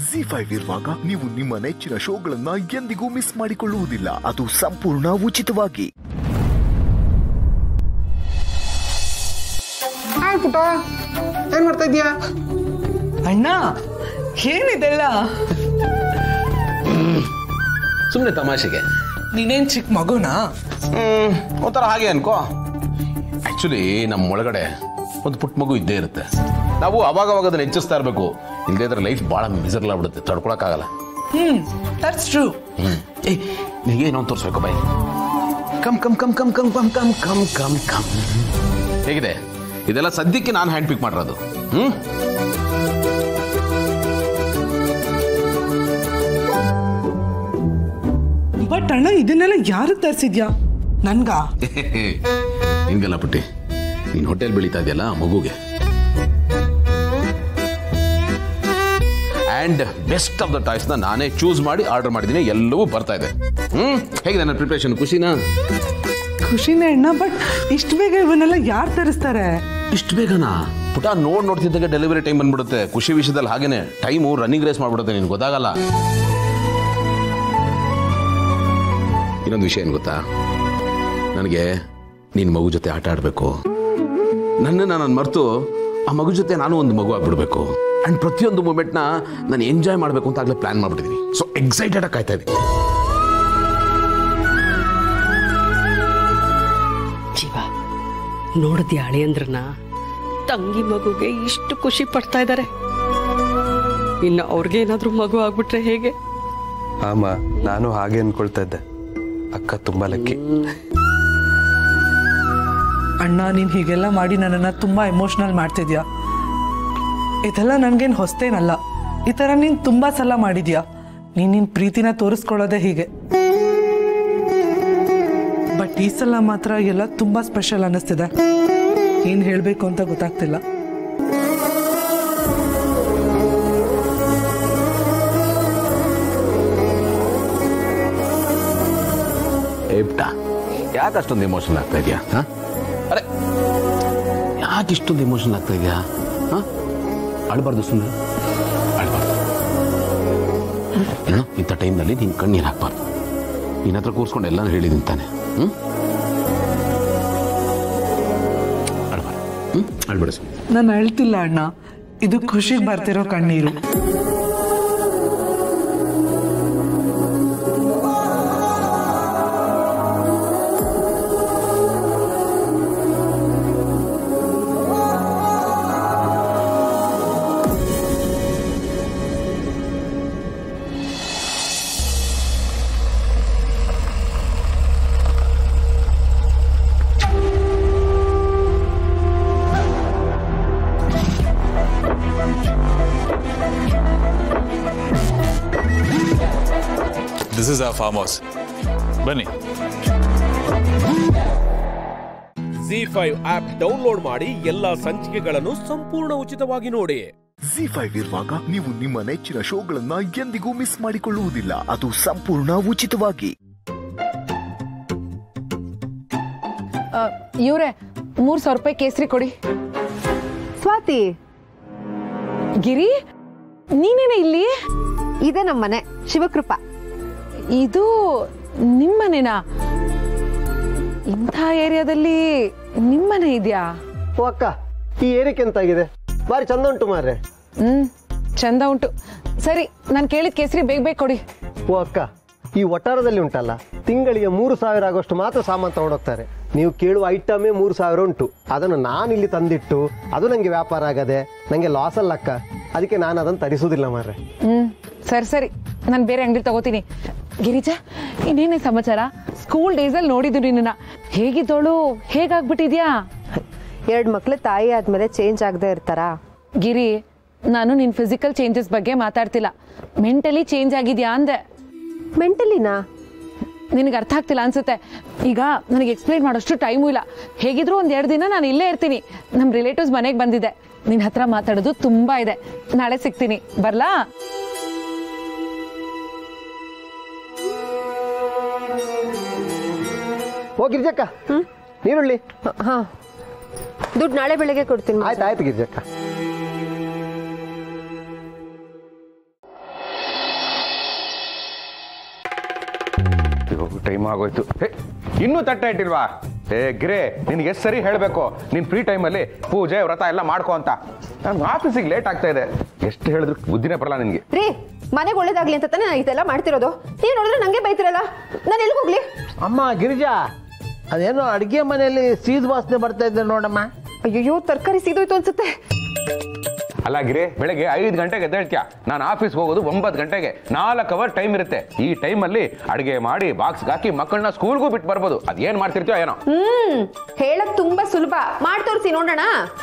G five ಇರುವಾಗ ನೀವು ನಿಮ್ಮ ನೆಚ್ಚಿನ ಶೋಗಳನ್ನ ಎಂದಿಗೂ ಮಿಸ್ ಮಾಡಿಕೊಳ್ಳುವುದಿಲ್ಲ ಅದು ಸಂಪೂರ್ಣ ಉಚಿತವಾಗಿ ಹಾಯ್ ಪುಟ್ಟ ಏನ್ ಮಾಡ್ತಾ ಇದೀಯಾ ಅಣ್ಣ ಏನಿದೆಲ್ಲ ಸುಮ್ಮನೆ ತಮಾಷೆಗೆ ನೀನೇನ್ ಚಿಕ್ಕ ಮಗುನಾ ಹ್ಮ್ ಒಂಥರ ಹಾಗೆ ಅನ್ಕೋ ಆಕ್ಚುಲಿ ನಮ್ಮ ಒಳಗಡೆ ಒಂದು ಪುಟ್ಟ ಮಗು ಇದ್ದೇ ಇರುತ್ತೆ ನಾವು ಅವಾಗ ಅವಾಗ ಅದನ್ನ ಹೆಚ್ಚಿಸ್ತಾ ಇರಬೇಕು ಇಲ್ಲದೇ ಇದ್ರೆ ಲೈಫ್ ಭಾಳ ಮಿಸರ್ಲ್ ಆಗ್ಬಿಡುತ್ತೆ ತಡ್ಕೊಳಕ್ಕಾಗಲ್ಲ ಹ್ಮ್ ದಟ್ಸ್ ಟ್ರೂ ಹ್ಮ್ ಏ ನಿನಗೆ ಏನೋ ತೋರಿಸ್ಬೇಕು ಬೈ come come come come come come come come come come ಹೇಗಿದೆ ಇದೆಲ್ಲ ಸದ್ಯಕ್ಕೆ ನಾನು ಹ್ಯಾಂಡ್ ಪಿಕ್ ಮಾಡಿರೋದು ಹ್ಮ್ ಬಟ್ ಅಣ್ಣ ಇದನ್ನೆಲ್ಲ ಯಾರು ತರಿಸಿದ್ಯಾ ನನ್ಗ ಹಿಂಗಲ್ಲ ಪುಟ್ಟಿ ನೀನು ಹೋಟೆಲ್ ಬೆಳೀತಾ ಇದೆಯಲ್ಲ ಆ ಮಗುಗೆ ಆ್ಯಂಡ್ ಬೆಸ್ಟ್ ಆಫ್ ದ ಟಾಯ್ಸ್ನ ನಾನೇ ಚೂಸ್ ಮಾಡಿ ಆರ್ಡರ್ ಮಾಡಿದ್ದೀನಿ ಎಲ್ಲವೂ ಬರ್ತಾ ಇದೆ ಹ್ಮ್ ಹೇಗಿದೆ ನನ್ನ ಪ್ರಿಪ್ರೇಷನ್ ಖುಷಿನಾ ಖುಷಿನೇ ಅಣ್ಣ ಬಟ್ ಇಷ್ಟು ಬೇಗ ಇವನ್ನೆಲ್ಲ ಯಾರು ತರಿಸ್ತಾರೆ ಇಷ್ಟು ಬೇಗನಾ ಪುಟ ನೋಡ್ ನೋಡ್ತಿದ್ದಾಗ ಡೆಲಿವರಿ ಟೈಮ್ ಬಂದ್ಬಿಡುತ್ತೆ ಖುಷಿ ವಿಷಯದಲ್ಲಿ ಹಾಗೇನೆ ಟೈಮು ರನ್ನಿಂಗ್ ರೇಸ್ ಮಾಡ್ಬಿಡುತ್ತೆ ನಿನ್ಗೆ ಗೊತ್ತಾಗಲ್ಲ ಇನ್ನೊಂದು ವಿಷಯ ಏನು ಗೊತ್ತಾ ನನಗೆ ನಿನ್ನ ಮಗು ಜೊತೆ ಆಟ ಆಡಬೇಕು ನನ್ನನ್ನು ನಾನು ಮರೆತು ಆ ಮಗು ಜೊತೆ ನಾನು ಒಂದು ಮಗು ಆಗ್ಬಿಡ್ಬೇಕು ಅಂಡ್ ಪ್ರತಿಯೊಂದು ಮೂಮೆಂಟ್ನ ನಾನು ಎಂಜಾಯ್ ಮಾಡಬೇಕು ಅಂತ ಆಗಲೇ ಪ್ಲಾನ್ ಮಾಡ್ಬಿಟ್ಟಿದ್ದೀನಿ ಸೊ ಎಕ್ಸೈಟೆಡ್ ಆಗಿ ಕಾಯ್ತಾ ಇದ್ದೀನಿ ಜೀವ ನೋಡಿದ್ಯಾ ಅಳಿಯಂದ್ರನ್ನ ತಂಗಿ ಮಗುಗೆ ಇಷ್ಟು ಖುಷಿ ಪಡ್ತಾ ಇದ್ದಾರೆ ಇನ್ನು ಅವ್ರಿಗೆ ಏನಾದ್ರೂ ಮಗು ಆಗ್ಬಿಟ್ರೆ ಹೇಗೆ ಆಮ ನಾನು ಹಾಗೆ ಅನ್ಕೊಳ್ತಾ ಇದ್ದೆ ಅಕ್ಕ ತುಂಬಾ ಲಕ್ಕಿ ಅಣ್ಣ ನೀನ್ ಹೀಗೆಲ್ಲ ಮಾಡಿ ನನ್ನನ್ನ ತುಂಬಾ ಎಮೋಷನಲ್ ಮಾಡ್ತಿದ್ಯಾ ಇದೆಲ್ಲ ನನ್ಗೇನ್ ಹೊಸ್ತೇನಲ್ಲ ಈ ತರ ನೀನ್ ತುಂಬಾ ಸಲ ಮಾಡಿದ್ಯಾ ನೀನ್ ನಿನ್ ಪ್ರೀತಿನ ತೋರಿಸ್ಕೊಳ್ಳೋದೇ ಹೀಗೆ ಬಟ್ ಈ ಸಲ ಮಾತ್ರ ಎಲ್ಲ ತುಂಬಾ ಸ್ಪೆಷಲ್ ಅನ್ನಿಸ್ತಿದೆ ಏನ್ ಹೇಳ್ಬೇಕು ಅಂತ ಗೊತ್ತಾಗ್ತಿಲ್ಲ ಏಪ್ಟ ಯಾಕೆ ಅಷ್ಟೊಂದು ಎಮೋಷನ್ ಆಗ್ತಾ ಇದೆಯಾ ಹಾ ಅರೆ ಯಾಕೆ ಇಷ್ಟೊಂದು ಎಮೋಷನ್ ಆಗ್ತಾ ಇದೆಯಾ ಹಾ ಅಳಬಾರ್ದು ಸುಮ್ಮನೆ ಅಳಬಾರ್ದು ಏನೋ ಇಂಥ ಟೈಮ್ನಲ್ಲಿ ನೀನು ಕಣ್ಣೀರು ಹಾಕ್ಬಾರ್ದು ನಿನ್ನ ಹತ್ರ ಕೂರ್ಸ್ಕೊಂಡು ಎಲ್ಲಾನು ಹೇಳಿದ್ದೀನಿ ತಾನೆ ಹ್ಞೂ ಅಳಬಾರ್ದು ಹ್ಞೂ ಅಳ್ಬೇಡ ಸುಮ್ಮನೆ ನಾನು ಅಳ್ತಿಲ್ಲ ಅಣ್ಣ ಇದು ಖುಷಿಗೆ ಬರ್ತಿರೋ ಕಣ್ಣೀರು this is a farm house ಬನ್ನಿ ಜಿ ಫೈವ್ ಆಪ್ ಡೌನ್ಲೋಡ್ ಮಾಡಿ ಎಲ್ಲಾ ಸಂಚಿಕೆಗಳನ್ನು ಸಂಪೂರ್ಣ ಉಚಿತವಾಗಿ ನೋಡಿ ಜಿ ಫೈವ್ ಇರುವಾಗ ನೀವು ನಿಮ್ಮ ನೆಚ್ಚಿನ ಶೋಗಳನ್ನ ಎಂದಿಗೂ ಮಿಸ್ ಮಾಡಿಕೊಳ್ಳುವುದಿಲ್ಲ ಅದು ಸಂಪೂರ್ಣ ಉಚಿತವಾಗಿ ಇವ್ರೆ ಮೂರ್ ಸಾವಿರ ರೂಪಾಯಿ ಕೇಸರಿ ಕೊಡಿ ಸ್ವಾತಿ ಗಿರಿ ನೀನೇನೆ ಇಲ್ಲಿ ಇದೇ ನಮ್ಮನೆ ಶಿವಕೃಪಾ ಇದು ನಿಮ್ಮನೆನಾ ಇಂಥ ಏರಿಯಾದಲ್ಲಿ ನಿಮ್ಮನೆ ಇದೆಯಾ ಓ ಅಕ್ಕ ಈ ಏರಿಕೆ ಎಂತಾಗಿದೆ ಬಾರಿ ಚಂದ ಉಂಟು ಮಾರ್ರೆ ಹ್ಮ್ ಚಂದ ಉಂಟು ಸರಿ ನಾನು ಕೇಳಿದ ಕೇಸರಿ ಬೇಗ ಬೇಗ ಕೊಡಿ ಓ ಅಕ್ಕ ಈ ಒಟ್ಟಾರದಲ್ಲಿ ಉಂಟಲ್ಲ ತಿಂಗಳಿಗೆ ಮೂರು ಸಾವಿರ ಆಗೋಷ್ಟು ಮಾತ್ರ ಸಾಮಾನು ತಗೊಂಡೋಗ್ತಾರೆ ನೀವು ಕೇಳುವ ಐಟಮೇ ಮೂರು ಸಾವಿರ ಉಂಟು ಅದನ್ನು ನಾನು ಇಲ್ಲಿ ತಂದಿಟ್ಟು ಅದು ನನಗೆ ವ್ಯಾಪಾರ ಆಗದೆ ನನಗೆ ಲಾಸ್ ಅಲ್ಲ ಅಕ್ಕ ಅದಕ್ಕೆ ನಾನು ಅದನ್ನು ತರಿಸುವುದಿಲ್ಲ ಮಾರ್ರೆ ಹ್ಮ್ ಸರಿ ಸರಿ ನಾನು ಬೇರೆ ಅಂಗಡಿ ತಗೋತೀನಿ ಗಿರಿಜಾ ಇನ್ನೇನೇ ಸಮಾಚಾರ ಸ್ಕೂಲ್ ಡೇಸಲ್ಲಿ ನೋಡಿದ್ದು ನಿನ್ನ ಹೇಗಿದ್ದೋಳು ಹೇಗಾಗ್ಬಿಟ್ಟಿದ್ಯಾ ಎರಡು ಮಕ್ಳು ತಾಯಿ ಆದ್ಮೇಲೆ ಚೇಂಜ್ ಆಗದೆ ಇರ್ತಾರಾ ಗಿರಿ ನಾನು ನಿನ್ನ ಫಿಸಿಕಲ್ ಚೇಂಜಸ್ ಬಗ್ಗೆ ಮಾತಾಡ್ತಿಲ್ಲ ಮೆಂಟಲಿ ಚೇಂಜ್ ಆಗಿದ್ಯಾ ಅಂದೆ ಮೆಂಟಲಿನಾ ನಿನಗೆ ಅರ್ಥ ಆಗ್ತಿಲ್ಲ ಅನ್ಸುತ್ತೆ ಈಗ ನನಗೆ ಎಕ್ಸ್ಪ್ಲೈನ್ ಮಾಡೋಷ್ಟು ಟೈಮು ಇಲ್ಲ ಹೇಗಿದ್ರು ಒಂದ್ ಎರಡು ದಿನ ನಾನು ಇಲ್ಲೇ ಇರ್ತೀನಿ ನಮ್ಮ ರಿಲೇಟಿವ್ಸ್ ಮನೆಗೆ ಬಂದಿದೆ ನಿನ್ನ ಹತ್ರ ಮಾತಾಡೋದು ತುಂಬಾ ಇದೆ ನಾಳೆ ಸಿಗ್ತೀನಿ ಬರ್ಲಾ ಓ ಗಿರ್ಜಕ್ಕ ನೀರುಳ್ಳಿ ಹಾ ದುಡ್ಡು ನಾಳೆ ಬೆಳಗ್ಗೆ ಕೊಡ್ತೀನಿ ಆಯ್ತು ಆಯ್ತು ಗಿರ್ಜಕ್ಕ ಟೈಮ್ ಆಗೋಯ್ತು ಹೇ ಇನ್ನೂ ತಟ್ಟೆ ಇಟ್ಟಿಲ್ವಾ ಏ ಗಿರೆ ನಿನ್ಗೆ ಎಷ್ಟು ಸರಿ ಹೇಳಬೇಕು ನೀನು ಫ್ರೀ ಟೈಮಲ್ಲಿ ಪೂಜೆ ವ್ರತ ಎಲ್ಲ ಮಾಡ್ಕೊ ಅಂತ ನಾನು ಆಫೀಸಿಗೆ ಲೇಟ್ ಆಗ್ತಾ ಇದೆ ಎಷ್ಟು ಹೇಳಿದ್ರು ಬುದ್ಧಿನೇ ಬರಲ್ಲ ನಿನಗೆ ರೀ ಮನೆಗೆ ಒಳ್ಳೇದಾಗ್ಲಿ ಅಂತ ತಾನೇ ನಾನು ಇದೆಲ್ಲ ಮಾಡ್ತಿರೋದು ನೀವು ನೋಡಿದ್ರೆ ನಂಗೆ ಬೈತಿರಲ್ಲ ನಾನು ಎಲ್ಲಿಗೆ ಹೋಗ್ಲಿ ಅಮ್ಮ ಗಿರಿಜಾ ಅದೇನೋ ಅಡುಗೆ ಮನೆಯಲ್ಲಿ ಸೀದ್ ವಾಸನೆ ಬರ್ತಾ ಇದ್ದೆ ನೋಡಮ್ಮ ಅಯ್ಯೋ ತರಕಾರಿ ಸೀದೋಯ್ತು ಅನ್ಸುತ್ತೆ ಅಲ್ಲ ಗಿರಿ ಬೆಳಗ್ಗೆ ಐದು ಗಂಟೆಗೆ ಎದ್ದೇಳ್ತೀಯ ನಾನು ಆಫೀಸ್ಗೆ ಹೋಗೋದು ಒಂಬತ್ತು ಗಂಟೆಗೆ ನಾಲ್ಕು ಅವರ್ ಟೈಮ್ ಇರುತ್ತೆ ಈ ಟೈಮಲ್ಲಿ ಅಡುಗೆ ಮಾಡಿ ಬಾಕ್ಸ್ಗೆ ಹಾಕಿ ಮಕ್ಕಳನ್ನ ಸ್ಕೂಲ್ಗೂ ಬಿಟ್ಟು ಬರ್ಬೋದು ಅದೇನ್ ಮಾಡ್ತಿರ್ತೀಯೋ ಏನೋ ಹ್ಮ್ ಹೇಳಕ್ ತುಂಬಾ ಸುಲಭ ಮಾಡಿ ತೋರಿಸಿ ನೋಡೋಣ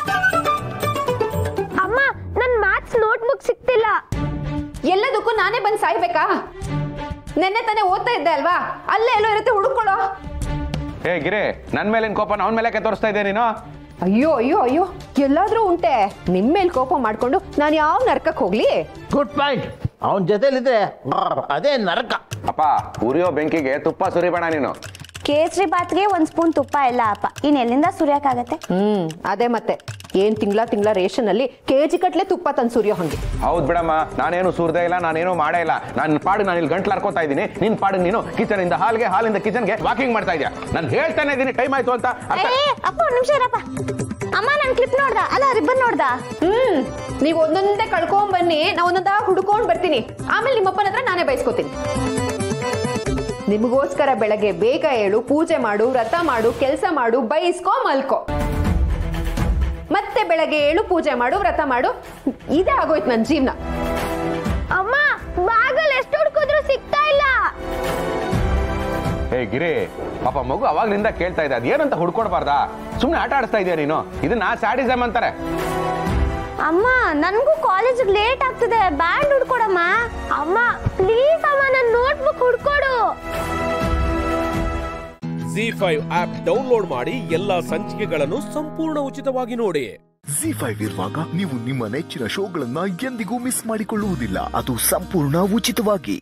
ಅಮ್ಮ ನನ್ ಮ್ಯಾಥ್ಸ್ ನೋಟ್ಬುಕ್ ಸಿಕ್ತಿಲ್ಲ ಎಲ್ಲದಕ್ಕೂ ನಾನೇ ಬಂದು ಸಾಯ್ಬೇಕಾ ನೆನ್ನೆ ತಾನೇ ಓದ್ತಾ ಇದ್ದೆ ಅಲ್ವಾ ಅಲ್ಲೇ ಎಲ್ಲೋ ಇರುತ್ತೆ ಹುಡುಕೊಳ್ಳೋ ಏ ಗಿರಿ ನನ್ನ ಮೇಲಿನ ಕೋಪನ ಅವನ ಮೇಲೆ ತೋರಿಸ್ತಾ ಇದ್ದೆ ನೀನು ಅಯ್ಯೋ ಅಯ್ಯೋ ಅಯ್ಯೋ ಎಲ್ಲಾದ್ರೂ ಉಂಟೆ ನಿಮ್ ಮೇಲ್ ಕೋಪ ಮಾಡ್ಕೊಂಡು ನಾನು ಯಾವ ನರ್ಕಕ್ ಹೋಗ್ಲಿ ಗುಡ್ ಪಾಯಿಂಟ್ ಅವನ ಜೊತೆಲಿದ್ರೆ ಅದೇ ನರಕ ಅಪ್ಪ ಉರಿಯೋ ಬೆಂಕಿಗೆ ತುಪ್ಪ ಸುರಿಬೇಡ ನೀನು ಕೇಸರಿ ಬಾತ್ಗೆ ಒಂದ್ ಸ್ಪೂನ್ ತುಪ್ಪ ಇಲ್ಲ ಅಪ್ಪ ಇನ್ ಎಲ್ಲಿಂದ ಸುರಿಯಕ್ಕಾಗತ್ತೆ ಹ್ಮ್ ಅದೇ ಮತ್ತೆ ಏನ್ ತಿಂಗಳ ತಿಂಗಳ ರೇಷನ್ ಅಲ್ಲಿ ಕೆಜಿ ಕಟ್ಲೆ ತುಪ್ಪ ತಂದು ಸುರಿಯೋ ಹಂಗೆ ಹೌದ್ ಬಿಡಮ್ಮ ನಾನೇನು ಸುರ್ದೇ ಇಲ್ಲ ನಾನೇನು ಮಾಡೇ ಇಲ್ಲ ನನ್ನ ಪಾಡು ನಾನು ಇಲ್ಲಿ ಗಂಟ್ಲು ಹರ್ಕೋತಾ ಇದ್ದೀನಿ ನಿನ್ ಪಾಡು ನೀನು ಕಿಚನ್ ಇಂದ ಹಾಲ್ಗೆ ಹಾಲಿಂದ ಕಿಚನ್ಗೆ ವಾಕಿಂಗ್ ಮಾಡ್ತಾ ಇದೆಯಾ ನಾನು ಹೇಳ್ತಾನೆ ಇದ್ದೀನಿ ಟೈಮ್ ಆಯ್ತು ಅಂತ ಅರ್ಥ ಏ ಅಪ್ಪ ಒಂದ್ ನಿಮಿಷ ಇರಪ್ಪ ಅಮ್ಮ ನನ್ ಕ್ಲಿಪ್ ನೋಡ್ದ ಅಲ್ಲ ರಿಬ್ಬನ್ ನೋಡ್ದ ಹ್ಮ್ ನೀವ್ ಒಂದೊಂದೇ ಕಳ್ಕೊಂಡ್ ಬನ್ನಿ ನಾ ಒಂದೊಂದಾಗ ಹುಡ್ಕೊಂಡ್ ಬರ್ತೀನಿ ಆಮೇಲೆ ನಿಮ್ಮಪ್ಪನ ಹತ್ರ ನಾನೇ ಬಯಸ್ಕೋತೀನಿ ನಿಮಗೋಸ್ಕರ ಬೆಳಗ್ಗೆ ಬೇಗ ಏಳು ಪೂಜೆ ಮಾಡು ವ್ರತ ಮಾಡು ಕೆಲಸ ಮಾಡು ಬೈಸ್ಕೋ ಮಲ್ಕೋ ಮತ್ತೆ ಬೆಳಗ್ಗೆ ಏಳು ಪೂಜೆ ಮಾಡು ವ್ರತ ಮಾಡು ಇದೇ ಆಗೋಯ್ತು ನನ್ನ ಜೀವನ ಅಮ್ಮ ಬಾಗಲ್ ಎಷ್ಟು ಹುಡ್ಕಿದ್ರು ಸಿಗ್ತಾ ಇಲ್ಲ ಏ ಗಿರಿ ಪಾಪ ಮಗು ಅವಾಗ್ಲಿಂದ ಕೇಳ್ತಾ ಇದೆ ಅದೇನಂತ ಹುಡ್ಕೊಡ್ಬಾರ್ದಾ ಸುಮ್ನೆ ಆಟ ಆಡಿಸ್ತಾ ಇದೆಯಾ ನೀನು ಇದನ್ನ ಸ್ಯಾಡಿಸಮ್ ಅಂತಾರೆ ಅಮ್ಮ ನನ್ಗೂ ಕಾಲೇಜ್ ಲೇಟ್ ಆಗ್ತಿದೆ ಬ್ಯಾಂಡ್ ಹುಡ್ಕೊಡಮ್ಮ ಅಮ್ಮ ಪ್ಲೀಸ್ ಅಮ್ಮ ನನ್ ನೋಟ್ಬುಕ್ ಹುಡ್ಕೊಡು ಜಿ ಫೈವ್ ಆಪ್ ಡೌನ್ಲೋಡ್ ಮಾಡಿ ಎಲ್ಲಾ ಸಂಚಿಕೆಗಳನ್ನು ಸಂಪೂರ್ಣ ಉಚಿತವಾಗಿ ನೋಡಿ ಜಿ ಫೈವ್ ಇರುವಾಗ ನೀವು ನಿಮ್ಮ ನೆಚ್ಚಿನ ಶೋಗಳನ್ನ ಎಂದಿಗೂ ಮಿಸ್ ಮಾಡಿಕೊಳ್ಳುವುದಿಲ್ಲ ಅದು ಸಂಪೂರ್ಣ ಉಚಿತವಾಗಿ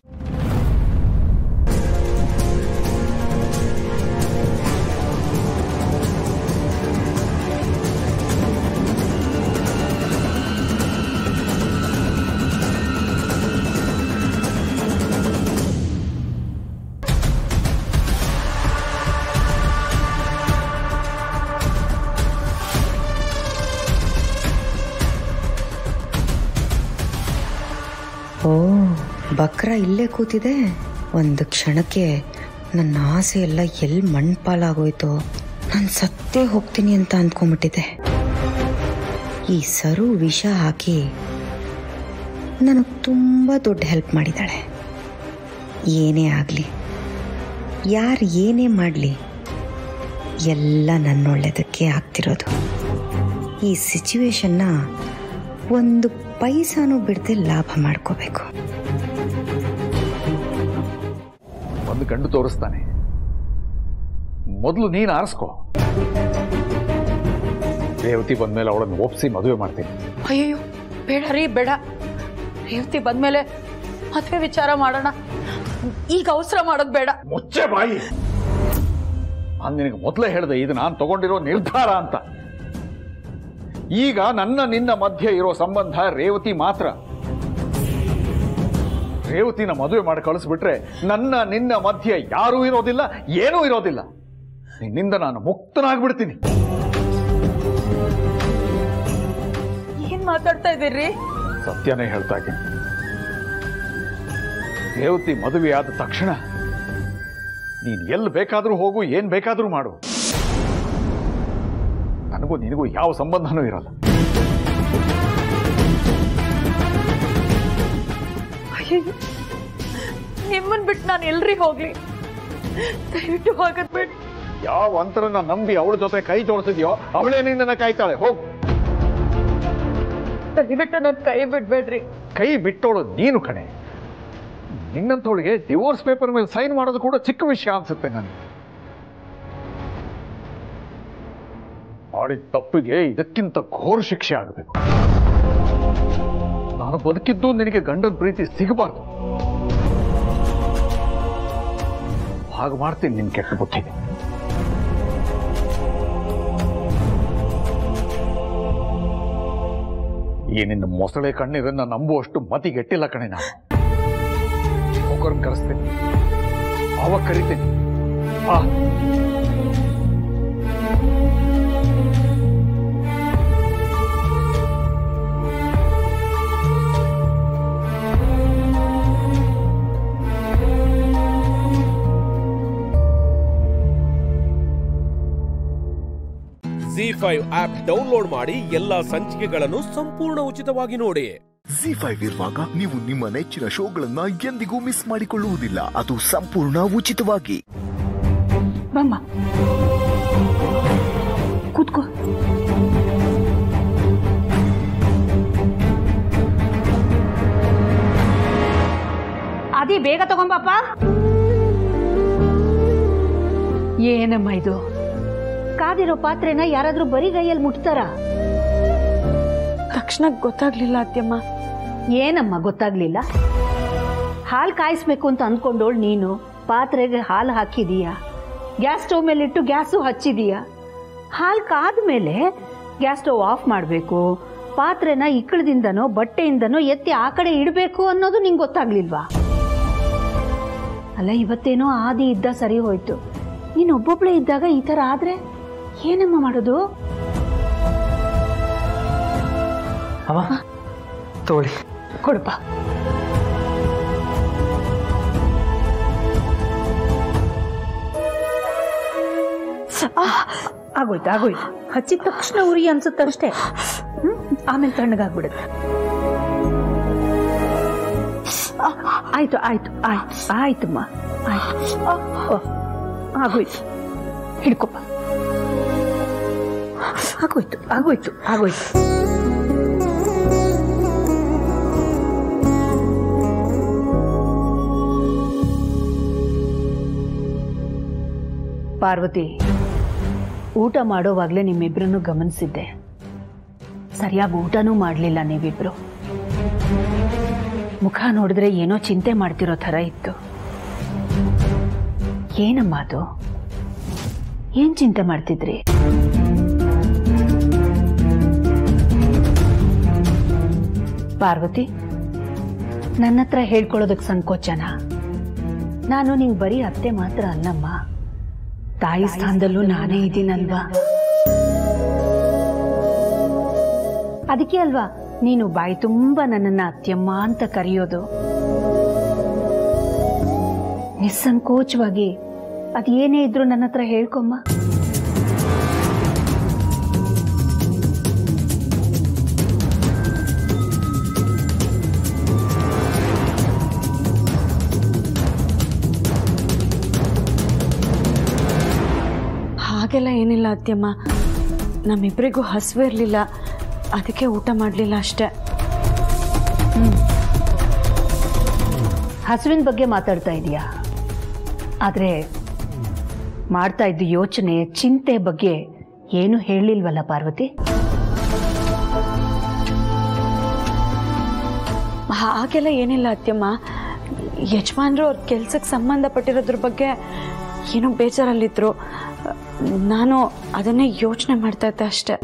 ಓ ಬಕ್ರ ಇಲ್ಲೇ ಕೂತಿದೆ ಒಂದು ಕ್ಷಣಕ್ಕೆ ನನ್ನ ಆಸೆ ಎಲ್ಲ ಎಲ್ಲಿ ಮಣ್ಪಾಲಾಗೋಯ್ತು ನಾನು ಸತ್ತೇ ಹೋಗ್ತೀನಿ ಅಂತ ಅಂದ್ಕೊಂಬಿಟ್ಟಿದ್ದೆ ಈ ಸರು ವಿಷ ಹಾಕಿ ನನಗೆ ತುಂಬ ದೊಡ್ಡ ಹೆಲ್ಪ್ ಮಾಡಿದ್ದಾಳೆ ಏನೇ ಆಗಲಿ ಯಾರು ಏನೇ ಮಾಡಲಿ ಎಲ್ಲ ನನ್ನೊಳ್ಳೆದಕ್ಕೆ ಆಗ್ತಿರೋದು ಈ ಸಿಚುವೇಶನ್ನ ಒಂದು ಪೈಸಾನು ಬಿಡದೆ ಲಾಭ ಮಾಡ್ಕೋಬೇಕು ಒಂದು ಗಂಡು ತೋರಿಸ್ತಾನೆ ಮೊದಲು ನೀನು ಆರಿಸ್ಕೋ ರೇವತಿ ಬಂದ್ಮೇಲೆ ಅವಳನ್ನು ಒಪ್ಸಿ ಮದುವೆ ಮಾಡ್ತೀನಿ ಅಯ್ಯೋ ಬೇಡ ರೀ ಬೇಡ ರೇವತಿ ಬಂದ್ಮೇಲೆ ಮದುವೆ ವಿಚಾರ ಮಾಡೋಣ ಈಗ ಅವಸರ ಮಾಡೋದು ಬೇಡ ಮುಚ್ಚೆ ಬಾಯಿ ನಾನು ನಿನಗೆ ಮೊದಲೇ ಹೇಳಿದೆ ಇದು ನಾನು ತಗೊಂಡಿರೋ ನಿರ್ಧಾರ ಅಂತ ಈಗ ನನ್ನ ನಿನ್ನ ಮಧ್ಯೆ ಇರೋ ಸಂಬಂಧ ರೇವತಿ ಮಾತ್ರ ರೇವತಿನ ಮದುವೆ ಮಾಡಿ ಕಳಿಸ್ಬಿಟ್ರೆ ನನ್ನ ನಿನ್ನ ಮಧ್ಯೆ ಯಾರೂ ಇರೋದಿಲ್ಲ ಏನೂ ಇರೋದಿಲ್ಲ ನಿನ್ನಿಂದ ನಾನು ಮುಕ್ತನಾಗ್ಬಿಡ್ತೀನಿ ಏನ್ ಮಾತಾಡ್ತಾ ಇದ್ದೀರಿ ಸತ್ಯನೇ ಹೇಳ್ತಾ ಇದ್ದೀನಿ ರೇವತಿ ಮದುವೆಯಾದ ತಕ್ಷಣ ನೀನ್ ಎಲ್ಲಿ ಬೇಕಾದ್ರೂ ಹೋಗು ಏನ್ ಬೇಕಾದ್ರೂ ಮಾಡು ನನಗೂ ನಿನಗೂ ಯಾವ ಸಂಬಂಧನೂ ಇರಲ್ಲ ಅಯ್ಯಯ್ಯೋ ನಿಮ್ಮನ್ ಬಿಟ್ಟು ನಾನು ಎಲ್ರಿ ಹೋಗ್ಲಿ ದಯವಿಟ್ಟು ಹೋಗದ್ ಬೇಡಿ ಯಾವ ಅಂತರನ್ನ ನಂಬಿ ಅವಳ ಜೊತೆ ಕೈ ಜೋಡಿಸಿದ್ಯೋ ಅವಳೇ ನಿನ್ನನ್ನ ಕಾಯ್ತಾಳೆ ಹೋಗು ದಯವಿಟ್ಟು ನನ್ನ ಕೈ ಬಿಡ್ಬೇಡ್ರಿ ಕೈ ಬಿಟ್ಟೋಳು ನೀನು ಕಣೆ ನಿನ್ನಂಥವಳಿಗೆ ಡಿವೋರ್ಸ್ ಪೇಪರ್ ಮೇಲೆ ಸೈನ್ ಮಾಡೋದು ಕೂಡ ಚಿಕ್ಕ ವಿಷಯ ಅನ್ಸುತ್ತೆ ನನಗೆ ಮಾಡಿದ ತಪ್ಪಿಗೆ ಇದಕ್ಕಿಂತ ಘೋರ ಶಿಕ್ಷೆ ಆಗಬೇಕು ನಾನು ಬದುಕಿದ್ದು ನಿನಗೆ ಗಂಡನ ಪ್ರೀತಿ ಸಿಗಬಾರ್ದು ಹಾಗೆ ಮಾಡ್ತೀನಿ ನಿನ್ ಕೆಟ್ಟ ಬುದ್ಧಿಗೆ ಈ ನಿನ್ನ ಮೊಸಳೆ ಕಣ್ಣೀರನ್ನ ನಂಬುವಷ್ಟು ಮತಿಗೆಟ್ಟಿಲ್ಲ ಕಣೆ ನಾನು ಒಬ್ಬರನ್ನ ಕರೆಸ್ತೀನಿ ಅವಾಗ ಕರಿತೀನಿ ಜಿ ಫೈವ್ ಆಪ್ ಡೌನ್ಲೋಡ್ ಮಾಡಿ ಎಲ್ಲಾ ಸಂಚಿಕೆಗಳನ್ನು ಸಂಪೂರ್ಣ ಉಚಿತವಾಗಿ ನೋಡಿ ಜಿ ಫೈವ್ ಇರುವಾಗ ನೀವು ನಿಮ್ಮ ನೆಚ್ಚಿನ ಶೋಗಳನ್ನ ಎಂದಿಗೂ ಮಿಸ್ ಮಾಡಿಕೊಳ್ಳುವುದಿಲ್ಲ ಅದು ಸಂಪೂರ್ಣ ಉಚಿತವಾಗಿ ಬಮ್ಮ ಕೂತ್ಕೋ ಅದಿ ಬೇಗ ತಗೊಂಬಪ್ಪ ಏನಮ್ಮ ಇದು ಕಾದಿರೋ ಪಾತ್ರೆನ ಯಾರಾದ್ರೂ ಬರಿಗೈಯಲ್ಲಿ ಮುಟ್ತಾರ ತಕ್ಷಣ ಗೊತ್ತಾಗ್ಲಿಲ್ಲ ಅತ್ಯಮ್ಮ ಏನಮ್ಮ ಗೊತ್ತಾಗ್ಲಿಲ್ಲ ಹಾಲು ಕಾಯಿಸ್ಬೇಕು ಅಂತ ಅಂದ್ಕೊಂಡೋಳು ನೀನು ಪಾತ್ರೆಗೆ ಹಾಲು ಹಾಕಿದೀಯಾ ಗ್ಯಾಸ್ ಸ್ಟವ್ ಮೇಲೆ ಇಟ್ಟು ಗ್ಯಾಸು ಹಚ್ಚಿದೀಯಾ ಹಾಲು ಕಾದ ಮೇಲೆ ಗ್ಯಾಸ್ ಸ್ಟವ್ ಆಫ್ ಮಾಡಬೇಕು ಪಾತ್ರೆನ ಇಕ್ಕಳದಿಂದನೋ ಬಟ್ಟೆಯಿಂದನೋ ಎತ್ತಿ ಆ ಕಡೆ ಇಡಬೇಕು ಅನ್ನೋದು ನಿಂಗೆ ಗೊತ್ತಾಗ್ಲಿಲ್ವಾ ಅಲ್ಲ ಇವತ್ತೇನೋ ಆದಿ ಇದ್ದ ಸರಿ ಹೋಯ್ತು ನೀನು ಒಬ್ಬೊಬ್ಳೆ ಇದ್ದಾಗ ಈ ಥರ ಆದ್ರೆ ಏನಮ್ಮ ಮಾಡೋದು ಅವ ತೋಳಿ ಕೊಡಪ್ಪ ಆ, ಆಗೋಯ್ತು ಆಗೋಯ್ತು ಹಚ್ಚಿದ ತಕ್ಷಣ ಉರಿ ಅನ್ಸುತ್ತಷ್ಟೇ ಹ್ಮ್ ಆಮೇಲೆ ತಣ್ಣಗಾಗ್ಬಿಡುತ್ತೆ ಆ, ಆಯ್ತು ಆಯ್ತು ಆಯ್ತು ಆಯ್ತಮ್ಮ ಆಯ್ತು ಓ, ಆಗೋಯ್ತು ಹಿಡ್ಕೊಪ್ಪ ಆಗೋಯ್ತು ಆಗೋಯ್ತು ಆಗೋಯ್ತು ಪಾರ್ವತಿ ಊಟ ಮಾಡೋವಾಗಲೇ ನಿಮ್ಮಿಬ್ರನ್ನು ಗಮನಿಸಿದ್ದೆ ಸರಿಯಾಗಿ ಊಟನೂ ಮಾಡಲಿಲ್ಲ ನೀವಿಬ್ರು ಮುಖ ನೋಡಿದ್ರೆ ಏನೋ ಚಿಂತೆ ಮಾಡ್ತಿರೋ ಥರ ಇತ್ತು ಏನಮ್ಮ ಅದು ಏನ್ ಚಿಂತೆ ಮಾಡ್ತಿದ್ರಿ ಪಾರ್ವತಿ ನನ್ನ ಹತ್ರ ಹೇಳ್ಕೊಳ್ಳೋದಕ್ಕೆ ಸಂಕೋಚನ ನಾನು ನಿಂಗೆ ಬರೀ ಅತ್ತೆ ಮಾತ್ರ ಅಲ್ಲಮ್ಮ ತಾಯಿ ಸ್ಥಾನದಲ್ಲೂ ನಾನೇ ಇದ್ದೀನಲ್ವಾ ಅದಕ್ಕೆ ಅಲ್ವಾ ನೀನು ಬಾಯಿ ತುಂಬ ನನ್ನನ್ನ ಅತ್ಯಮ್ಮ ಅಂತ ಕರೆಯೋದು ನಿಸ್ಸಂಕೋಚವಾಗಿ ಅದೇನೇ ಇದ್ರು ನನ್ನ ಹತ್ರ ಹೇಳ್ಕೊಮ್ಮ ಹಾಗೆಲ್ಲ ಏನಿಲ್ಲ ಅತ್ಯಮ್ಮ ನಮ್ಮಿಬ್ಬರಿಗೂ ಹಸಿವು ಇರಲಿಲ್ಲ ಅದಕ್ಕೆ ಊಟ ಮಾಡಲಿಲ್ಲ ಅಷ್ಟೇ ಹಸುವಿನ ಬಗ್ಗೆ ಮಾತಾಡ್ತಾ ಇದೀಯಾ ಆದ್ರೆ ಮಾಡ್ತಾ ಇದ್ದ ಯೋಚನೆ ಚಿಂತೆ ಬಗ್ಗೆ ಏನು ಹೇಳಿಲ್ವಲ್ಲ ಪಾರ್ವತಿ ಹಾಗೆಲ್ಲ ಏನಿಲ್ಲ ಅತ್ಯಮ್ಮ ಯಜಮಾನ್ರು ಅವ್ರ ಕೆಲ್ಸಕ್ಕೆ ಸಂಬಂಧಪಟ್ಟಿರೋದ್ರ ಬಗ್ಗೆ ಏನೋ ಬೇಜಾರಲ್ಲಿದ್ರು ನಾನು ಅದನ್ನೇ ಯೋಚನೆ ಮಾಡ್ತಾ ಇದ್ದೆ ಅಷ್ಟೆ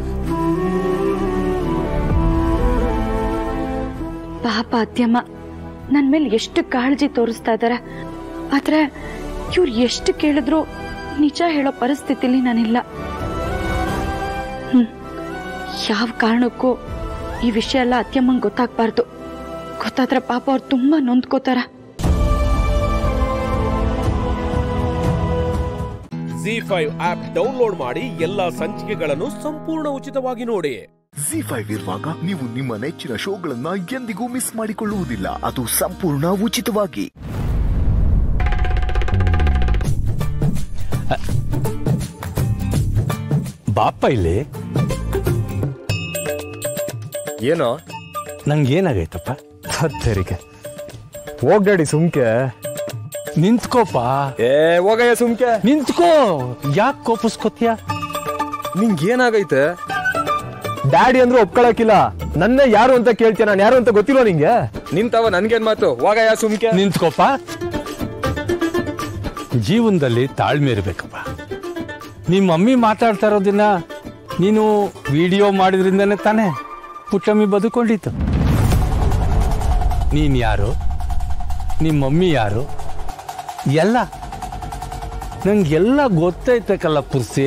ಪಾಪ ಅತ್ಯಮ್ಮ ನನ್ನ ಮೇಲೆ ಎಷ್ಟು ಕಾಳಜಿ ತೋರಿಸ್ತಾ ಇದ್ದಾರೆ ಆದರೆ ಇವ್ರು ಎಷ್ಟು ಕೇಳಿದ್ರು ನಿಜ ಹೇಳೋ ಪರಿಸ್ಥಿತಿಲಿ ನಾನಿಲ್ಲ ಹ್ಮ್ ಯಾವ ಕಾರಣಕ್ಕೂ ಈ ವಿಷಯ ಎಲ್ಲ ಅತ್ಯಮ್ಮಂಗೆ ಗೊತ್ತಾಗ್ಬಾರ್ದು ಗೊತ್ತಾದ್ರೆ ಪಾಪ ಅವ್ರು ತುಂಬಾ ನೊಂದ್ಕೋತಾರ ಜಿ ಫೈವ್ ಆಪ್ ಡೌನ್ಲೋಡ್ ಮಾಡಿ ಎಲ್ಲಾ ಸಂಚಿಕೆಗಳನ್ನು ಸಂಪೂರ್ಣ ಉಚಿತವಾಗಿ ನೋಡಿ ಜಿ ಫೈವ್ ಇರುವಾಗ ನೀವು ನಿಮ್ಮ ನೆಚ್ಚಿನ ಶೋಗಳನ್ನ ಎಂದಿಗೂ ಮಿಸ್ ಮಾಡಿಕೊಳ್ಳುವುದಿಲ್ಲ ಅದು ಸಂಪೂರ್ಣ ಉಚಿತವಾಗಿ ಬಾಪ ಇಲ್ಲಿ ಏನೋ ನಂಗೆ ಏನಾಗೈತಪ್ಪ ಹತ್ತರಿಗೆ ಹೋಗ್ಡಾಡಿ ಸುಮ್ಕೆ ನಿಂತ್ಕೋಪ ಏ ಹೋಗಯ್ಯ ಸುಮ್ಕೆ ನಿಂತ್ಕೋ ಯಾಕೆ ಕೋಪಿಸ್ಕೋತೀಯ ನಿಂಗೆ ಏನಾಗೈತೆ ಡ್ಯಾಡಿ ಅಂದ್ರೆ ಒಪ್ಕೊಳಕಿಲ್ಲ ನನ್ನ ಯಾರು ಅಂತ ಕೇಳ್ತೀಯ ನಾನು ಯಾರು ಅಂತ ಗೊತ್ತಿಲ್ಲ ನಿಂಗೆ ನಿಂತವ ನನ್ಗೇನ್ ಮಾತು ಹೋಗಯ್ಯ ಸುಮ್ಕೆ ನಿಂತ್ಕೋಪ ಜೀವನದಲ್ಲಿ ತಾಳ್ಮೆ ಇರಬೇಕಪ್ಪ ನಿಮ್ಮ ಮಮ್ಮಿ ಮಾತಾಡ್ತಾ ಇರೋದನ್ನ ನೀನು ವಿಡಿಯೋ ಮಾಡಿದ್ರಿಂದನೇ ತಾನೇ ಪುಟ್ಟಮ್ಮಿ ಬದುಕೊಂಡಿತ್ತು ನೀನು ಯಾರು ನಿಮ್ಮ ಮಮ್ಮಿ ಯಾರು ಎಲ್ಲ ನಂಗೆಲ್ಲ ಗೊತ್ತೈತಕ್ಕಲ್ಲ ಪುರ್ಸಿ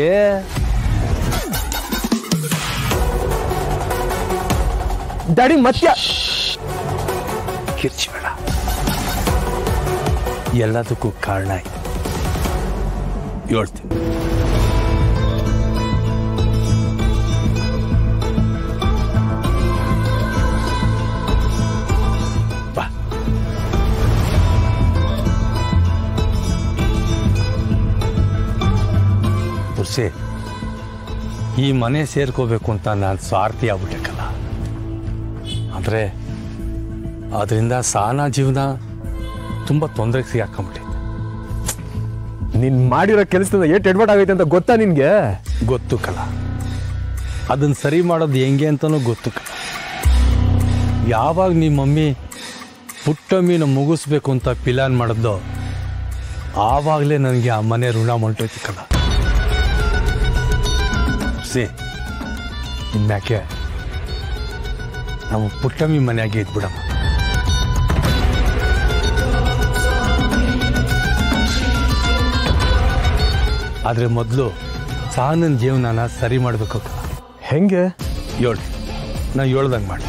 ಡ್ಯಾಡಿ ಮತ್ತೆ ಕಿರ್ಚಿಬೇಡ ಎಲ್ಲದಕ್ಕೂ ಕಾರಣ ಇದೆ. ಹೇಳ್ತೀನಿ ಬಾ ತುಳಸಿ ಈ ಮನೆ ಸೇರ್ಕೋಬೇಕು ಅಂತ ನಾನು ಸ್ವಾರ್ಥಿ ಆಗ್ಬಿಟ್ಟಕ್ಕಲ್ಲ ಆದರೆ ಅದರಿಂದ ಸಾನ ಜೀವನ ತುಂಬ ತೊಂದರೆಗೆ ಸಿಗಾಕೊಂಬಿಟ್ಟೆ ನೀನ್ ಮಾಡಿರೋ ಕೆಲಸದಿಂದ ಏಟ್ ಎಡ್ವರ್ಟ್ ಆಗೈತೆ ಅಂತ ಗೊತ್ತಾ ನಿನ್ಗೆ ಗೊತ್ತು ಕಲ ಅದನ್ನ ಸರಿ ಮಾಡೋದು ಹೆಂಗೆ ಅಂತಲೂ ಗೊತ್ತು ಕಲ ಯಾವಾಗ ನಿಮ್ಮ ಮಮ್ಮಿ ಪುಟ್ಟಮ್ಮಿನ ಮುಗಿಸ್ಬೇಕು ಅಂತ ಪ್ಲಾನ್ ಮಾಡಿದ್ದೋ ಆವಾಗಲೇ ನನಗೆ ಆ ಮನೆ ಋಣ ಹೊಂಟೋಯ್ತು ಕಲ ಸಿ ಇನ್ಮ್ಯಾಕೆ ನಾವು ಪುಟ್ಟಮ್ಮಿ ಮನೆಯಾಗೆ ಇದ್ಬಿಡಮ್ಮ ಆದರೆ ಮೊದಲು ಸಾನನ್ ಜೀವನನ ಸರಿ ಮಾಡಬೇಕು ಹೆಂಗೆ ಹೇಳಿ ನಾ ಹೇಳ್ದಂಗೆ ಮಾಡಿ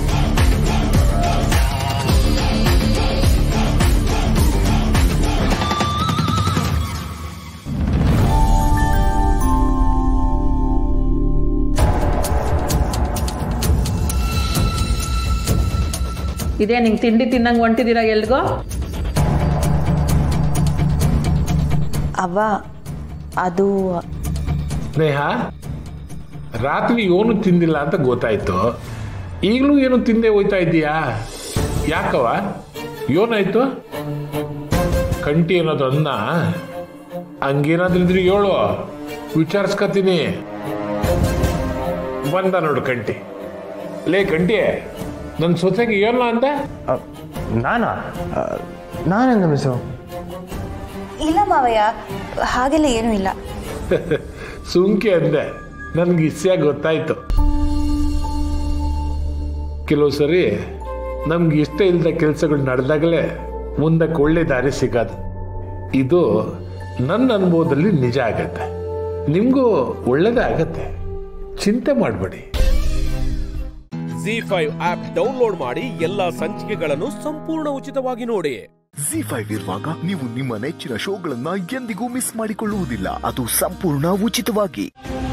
ಇದೇ ನಿಂಗೆ ತಿಂಡಿ ತಿನ್ನಂಗೆ ಹೊಂಟಿದ್ದೀರಾ ಎಲ್ಗೋ ಅವ್ವ ಅದು ಸ್ನೇಹ ರಾತ್ರಿ ಏನು ತಿಂದಿಲ್ಲ ಅಂತ ಗೊತ್ತಾಯ್ತು ಈಗಲೂ ಏನು ತಿಂದೆ ಹೋಯ್ತಾ ಇದ್ದೀಯಾ ಯಾಕವ ಏನಾಯ್ತು ಕಂಟಿ ಅನ್ನೋದು ಅನ್ನ ಹಂಗೇನಾದ್ರೂ ಇದ್ರೆ ಹೇಳು ವಿಚಾರಿಸ್ಕತೀನಿ ಬಂದ ನೋಡು ಕಂಟಿ ಲೇ ಕಂಟಿ ನನ್ನ ಸೊಸೆಗೆ ಏನಲ್ಲ ಅಂತ ನಾನಾ ನಾನಂಗ ಮಿಸ್ಸು ಇಲ್ಲ ಮಾವಯ್ಯ ಹಾಗೆಲ್ಲ ಏನೂ ಇಲ್ಲ ಸುಂಕಿ ಅಂದೆ ನನ್ಗೆ ಇಸ್ಯಾಗಿ ಗೊತ್ತಾಯ್ತು ಕೆಲವು ಸರಿ ನಮ್ಗೆ ಇಷ್ಟ ಇಲ್ಲದ ಕೆಲಸಗಳು ನಡೆದಾಗಲೇ ಮುಂದಕ್ಕೆ ಒಳ್ಳೆ ದಾರಿ ಸಿಗೋದು ಇದು ನನ್ನ ಅನುಭವದಲ್ಲಿ ನಿಜ ಆಗತ್ತೆ ನಿಮಗೂ ಒಳ್ಳೇದೇ ಆಗತ್ತೆ ಚಿಂತೆ ಮಾಡಬೇಡಿ ಜಿ ಫೈವ್ ಆಪ್ ಡೌನ್ಲೋಡ್ ಮಾಡಿ ಎಲ್ಲಾ ಸಂಚಿಕೆಗಳನ್ನು ಸಂಪೂರ್ಣ ಉಚಿತವಾಗಿ ನೋಡಿ ಜಿ ಫೈವ್ ಇರುವಾಗ ನೀವು ನಿಮ್ಮ ನೆಚ್ಚಿನ ಶೋಗಳನ್ನ ಎಂದಿಗೂ ಮಿಸ್ ಮಾಡಿಕೊಳ್ಳುವುದಿಲ್ಲ ಅದು ಸಂಪೂರ್ಣ ಉಚಿತವಾಗಿ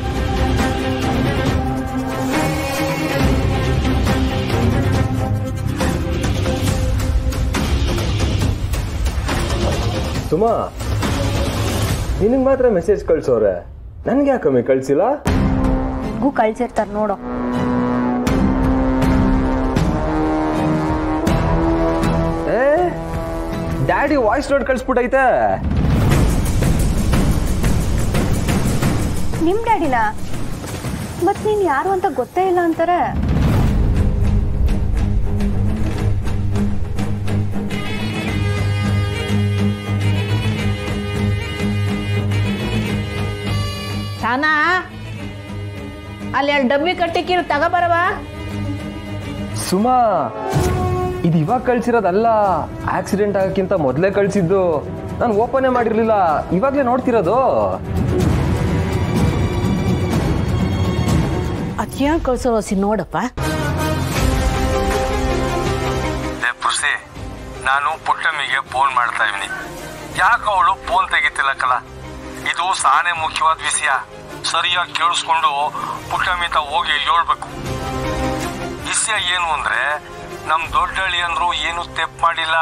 ಸುಮಾ ನಿನಗೆ ಮಾತ್ರ ಮೆಸೇಜ್ ಕಳ್ಸೋರೆ ನನ್ಗೆ ಯಾಕಮ್ಮಿ ಕಳ್ಸಿಲ್ಲ ನಿಂಗೂ ಕಳ್ಸಿರ್ತಾರ ನೋಡು ಏ ಡ್ಯಾಡಿ ವಾಯ್ಸ್ ನೋಟ್ ಕಳ್ಸ್ಬಿಟ್ಟೈತೆ ನಿಮ್ ಡ್ಯಾಡಿನ ಮತ್ ನೀನ್ ಯಾರು ಅಂತ ಗೊತ್ತೇ ಇಲ್ಲ ಅಂತಾರೆ ಸಾನಾ ಅಲ್ಲಿ ಎರಡು ಡಬ್ಬಿ ಕಟ್ಟಿಕ್ಕಿರು ತಗೋಬರವ ಸುಮಾ ಇದು ಇವಾಗ ಕಳ್ಸಿರೋದಲ್ಲ ಆಕ್ಸಿಡೆಂಟ್ ಆಗಕ್ಕಿಂತ ಮೊದಲೇ ಕಳ್ಸಿದ್ದು ನಾನು ಓಪನೇ ಮಾಡಿರ್ಲಿಲ್ಲ ಇವಾಗಲೇ ನೋಡ್ತಿರೋದು ಅದ್ಯಾನ್ ಕಳ್ಸೋ ಹಸಿ ನೋಡಪ್ಪ ಪುರ್ಸಿ ನಾನು ಪುಟ್ಟಮ್ಮಿಗೆ ಫೋನ್ ಮಾಡ್ತಾ ಇವ್ನಿ ಯಾಕೆ ಅವಳು ಫೋನ್ ತೆಗಿತಿಲ್ಲಕ್ಕಲ್ಲ ಇದು ಸಾನೆ ಮುಖ್ಯವಾದ ವಿಷಯ ಸರಿಯಾಗಿ ಕೇಳಿಸ್ಕೊಂಡು ಪುಟ್ಟಮ್ಮಿತ ಹೋಗಿ ಹೇಳ್ಬೇಕು ವಿಷಯ ಏನು ಅಂದ್ರೆ ನಮ್ ದೊಡ್ಡಳ್ಳಿ ಅಂದ್ರು ಏನು ತೆಪ್ ಮಾಡಿಲ್ಲ